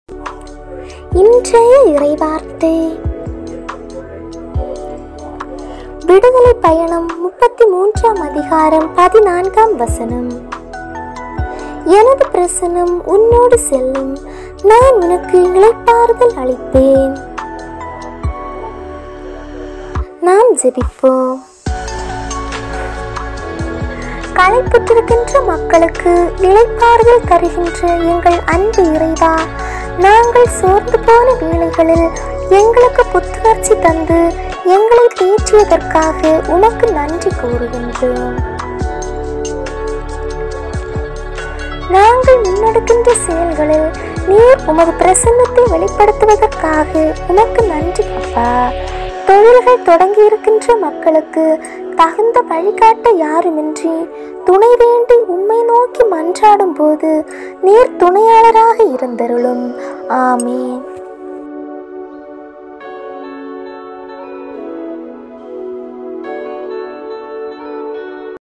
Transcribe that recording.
இன்றைய இறைவார்த்தை விடுதலை பயணம் முப்பத்தி மூன்றாம் அதிகாரம் பதினான்காம் வசனம் எனது பிரசனம் உன்னோடு செல்லும் நான் உனக்கு இளைப்பாறுதல் அளிப்பேன் நாம் ஜெபிப்போம் களைப்புற்றிருக்கின்ற மக்களுக்கு இளைப்பாறுதல் தருகின்ற எங்கள் அன்பு இறைவா நாங்கள் சோர்ந்து போன வேளைகளில் எங்களுக்கு புத்துணர்ச்சி தந்து எங்களை தேற்றியதற்காக உமக்கு நன்றி கூறுகின்றோம் நாங்கள் முன்னெடுக்கின்ற செயல்களில் நீர் உமது பிரசன்னத்தை வெளிப்படுத்துவதற்காக உமக்கு நன்றி அப்பா தொழில்கள் தொடங்கி இருக்கின்ற மக்களுக்கு தகுந்த வழிகாட்ட யாருமின்றி துணை வேண்டி உம்மை நோக்கி மன்றாடும் போது நீர் துணையாளராக இருந்தருளும் ஆமேன்